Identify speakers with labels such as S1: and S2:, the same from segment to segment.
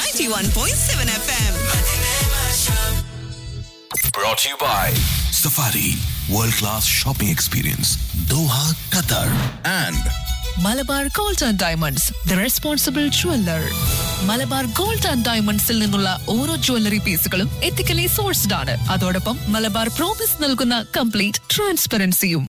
S1: 91.7 FM.
S2: Brought to you by Safari World Class Shopping Experience Doha, Qatar and
S3: Malabar gold and diamonds the responsible jeweller Malabar gold and ഡയമണ്ട്സിൽ നിന്നുള്ള ഓരോ jewellery പീസുകളും ethically sourced ആണ് അതോടൊപ്പം Malabar promise നൽകുന്ന complete ട്രാൻസ്പെറൻസിയും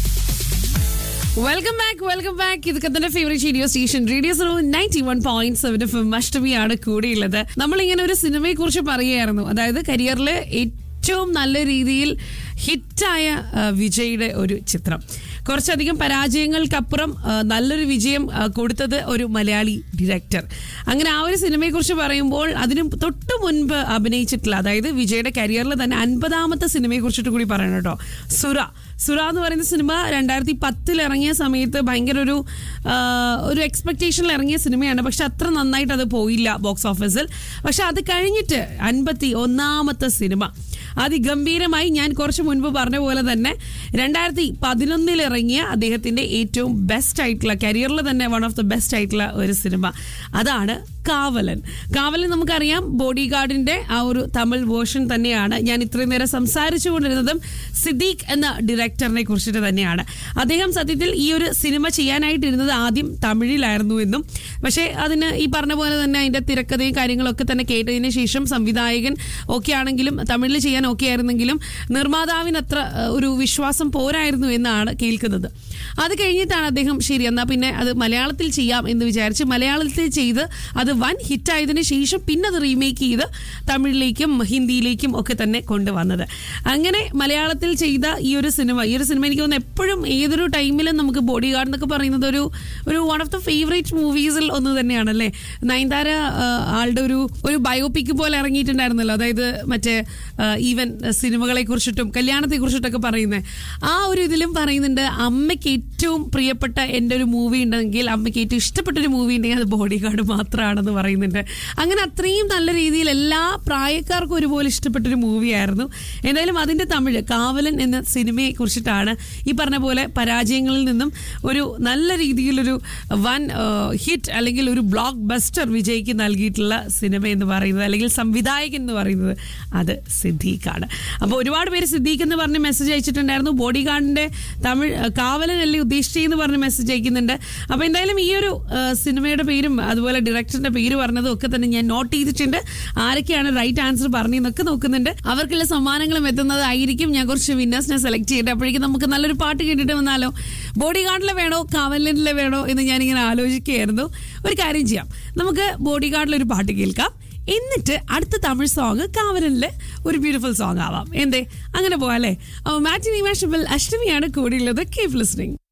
S4: welcome back welcome back ഇത് കത്തിന്റെ favourite radio station radio so ninety one point seven F അഷ്ടമിയാണ് കൂടിയുള്ളത് നമ്മളിങ്ങനെ ഒരു സിനിമയെ കുറിച്ച് പറയുകയായിരുന്നു അതായത് കരിയറിൽ ഏറ്റവും നല്ല രീതിയിൽ ഹിറ്റായ ആ, വിജയുടെ ഒരു ചിത്രം കുറച്ചധികം പരാജയങ്ങൾക്കപ്പുറം ആ, നല്ലൊരു വിജയം ആ, കൊടുത്തത് ഒരു മലയാളി ഡയറക്ടർ അങ്ങനെ ആ ഒരു സിനിമയെക്കുറിച്ച് പറയുമ്പോൾ അതിന് തൊട്ട് മുൻപ് അഭിനയിച്ചിട്ടുള്ള അതായത് വിജയുടെ കരിയറിൽ തന്നെ അൻപതാമത്തെ സിനിമയെ കുറിച്ചിട്ട് കൂടി പറയണം കേട്ടോ സുര സുര എന്ന് പറയുന്ന സിനിമ രണ്ടായിരത്തി പത്തിൽ ഇറങ്ങിയ സമയത്ത് ഭയങ്കര ഒരു ആ, ഒരു എക്സ്പെക്ടേഷനിൽ ഇറങ്ങിയ സിനിമയാണ് പക്ഷെ അത്ര നന്നായിട്ട് അത് പോയില്ല ബോക്സ് ഓഫീസിൽ പക്ഷെ അത് കഴിഞ്ഞിട്ട് അൻപത്തി ഒന്നാമത്തെ സിനിമ അതിഗംഭീരമായി ഞാൻ കുറച്ച് മുൻപ് പറഞ്ഞ പോലെ തന്നെ രണ്ടായിരത്തി പതിനൊന്നിൽ ഇറങ്ങിയ അദ്ദേഹത്തിന്റെ ഏറ്റവും ബെസ്റ്റ് ആയിട്ടുള്ള കരിയറിൽ തന്നെ വൺ ഓഫ് ദ ബെസ്റ്റ് ആയിട്ടുള്ള ഒരു സിനിമ അതാണ് കാവലൻ കാവലൻ നമുക്കറിയാം ബോഡി ഗാർഡിന്റെ ആ ഒരു തമിഴ് വേർഷൻ തന്നെയാണ് ഞാൻ ഇത്രയും നേരം സംസാരിച്ചു കൊണ്ടിരുന്നതും സിദ്ദീഖ് എന്ന ഡയറക്ടറിനെ കുറിച്ചിട്ട് തന്നെയാണ് അദ്ദേഹം സത്യത്തിൽ ഈ ഒരു സിനിമ ചെയ്യാനായിട്ടിരുന്നത് ആദ്യം തമിഴിലായിരുന്നു എന്നും പക്ഷേ അതിന് ഈ പറഞ്ഞ പോലെ തന്നെ അതിന്റെ തിരക്കഥയും കാര്യങ്ങളൊക്കെ തന്നെ കേട്ടതിന് ശേഷം സംവിധായകൻ ഓക്കെ ആണെങ്കിലും തമിഴിൽ ചെയ്യാൻ ഓക്കെ ആയിരുന്നെങ്കിലും നിർമ്മാതാവിന് അത്ര ഏഹ്, ഒരു വിശ്വാസം പോരായിരുന്നു എന്നാണ് കേൾക്കുന്നത് അത് കഴിഞ്ഞിട്ടാണ് അദ്ദേഹം ശരി എന്നാ പിന്നെ അത് മലയാളത്തിൽ ചെയ്യാം എന്ന് വിചാരിച്ച് മലയാളത്തിൽ ചെയ്ത് അത് വൻ ഹിറ്റായതിനു ശേഷം പിന്നെ അത് റീമേക്ക് ചെയ്ത് തമിഴിലേക്കും ഹിന്ദിയിലേക്കും ഒക്കെ തന്നെ കൊണ്ടുവന്നത് അങ്ങനെ മലയാളത്തിൽ ചെയ്ത ഈ ഒരു സിനിമ ഈ ഒരു സിനിമ എനിക്ക് തോന്നുന്നു എപ്പോഴും ഏതൊരു ടൈമിലും നമുക്ക് ബോഡി ഗാർഡ് എന്നൊക്കെ പറയുന്നത് ഒരു ഒരു വൺ ഓഫ് ദ ഫേവറേറ്റ് മൂവീസിൽ ഒന്ന് തന്നെയാണല്ലേ നയൻതാര ആ, ആളുടെ ഒരു ഒരു ബയോപിക് പോലെ ഇറങ്ങിയിട്ടുണ്ടായിരുന്നല്ലോ അതായത് മറ്റേ ഈവൻ സിനിമകളെ കുറിച്ചിട്ടും കല്യാണത്തെ കുറിച്ചിട്ടൊക്കെ പറയുന്നത് ആ ഒരു ഇതിലും പറയുന്നുണ്ട് അമ്മയ്ക്ക് ഏറ്റവും പ്രിയപ്പെട്ട എൻ്റെ ഒരു മൂവി ഉണ്ടെങ്കിൽ അമ്മയ്ക്ക് ഏറ്റവും ഇഷ്ടപ്പെട്ട ഒരു മൂവി ഉണ്ടെങ്കിൽ അത് ബോഡി ഗാർഡ് മാത്രമാണെന്ന് പറയുന്നുണ്ട് അങ്ങനെ അത്രയും നല്ല രീതിയിൽ എല്ലാ പ്രായക്കാർക്കും ഒരുപോലെ ഇഷ്ടപ്പെട്ട ഒരു മൂവിയായിരുന്നു എന്തായാലും അതിന്റെ തമിഴ് കാവലൻ എന്ന സിനിമയെ കുറിച്ചിട്ടാണ് ഈ പറഞ്ഞ പോലെ പരാജയങ്ങളിൽ നിന്നും ഒരു നല്ല രീതിയിലൊരു വൻ ഹിറ്റ് അല്ലെങ്കിൽ ഒരു ബ്ലോക്ക് ബസ്റ്റർ വിജയ്ക്ക് നൽകിയിട്ടുള്ള സിനിമ എന്ന് പറയുന്നത് അല്ലെങ്കിൽ സംവിധായകൻ എന്ന് പറയുന്നത് അത് സിദ്ദീഖാണ് അപ്പോൾ ഒരുപാട് പേര് സിദ്ദീഖ് എന്ന് പറഞ്ഞ് മെസ്സേജ് അയച്ചിട്ടുണ്ടായിരുന്നു ബോഡി ഗാർഡിന്റെ തമിഴ് ആ, കാവലനല്ലേ ഉദ്ദേശിച്ചെന്ന് പറഞ്ഞ് മെസ്സേജ് അയക്കുന്നുണ്ട് അപ്പോൾ എന്തായാലും ഈ ഒരു ആ, സിനിമയുടെ പേരും അതുപോലെ ഡയറക്ടറിന്റെ പേര് പറഞ്ഞതും ഒക്കെ തന്നെ ഞാൻ നോട്ട് ചെയ്തിട്ടുണ്ട് ആരൊക്കെയാണ് റൈറ്റ് ആൻസർ പറഞ്ഞതെന്നൊക്കെ നോക്കുന്നുണ്ട് അവർക്കുള്ള സമ്മാനങ്ങളും എത്തുന്നതായിരിക്കും ഞാൻ കുറച്ച് വിന്നേഴ്സിനെ സെലക്ട് ചെയ്തിട്ട് അപ്പോഴേക്കും നമുക്ക് നല്ലൊരു പാട്ട് കേട്ടിട്ട് വന്നാലോ ബോഡി ഗാർഡിലെ വേണോ കാവലിലെ വേണോ എന്ന് ഞാനിങ്ങനെ ആലോചിക്കുകയായിരുന്നു ഒരു കാര്യം ചെയ്യാം നമുക്ക് ബോഡി ഗാർഡിലെ ഒരു പാട്ട് കേൾക്കാം എന്നിട്ട് അടുത്ത തമിഴ് സോങ് കാവലിലെ ഒരു ബ്യൂട്ടിഫുൾ സോങ് ആവാം എന്തേ അങ്ങനെ പോവാല്ലേ അപ്പോൾ മാറ്റിനി മാഷബിൾ അഷ്ടമിയാണ് കൂടിയുള്ളത് കീപ് ലിസ്ണിംഗ്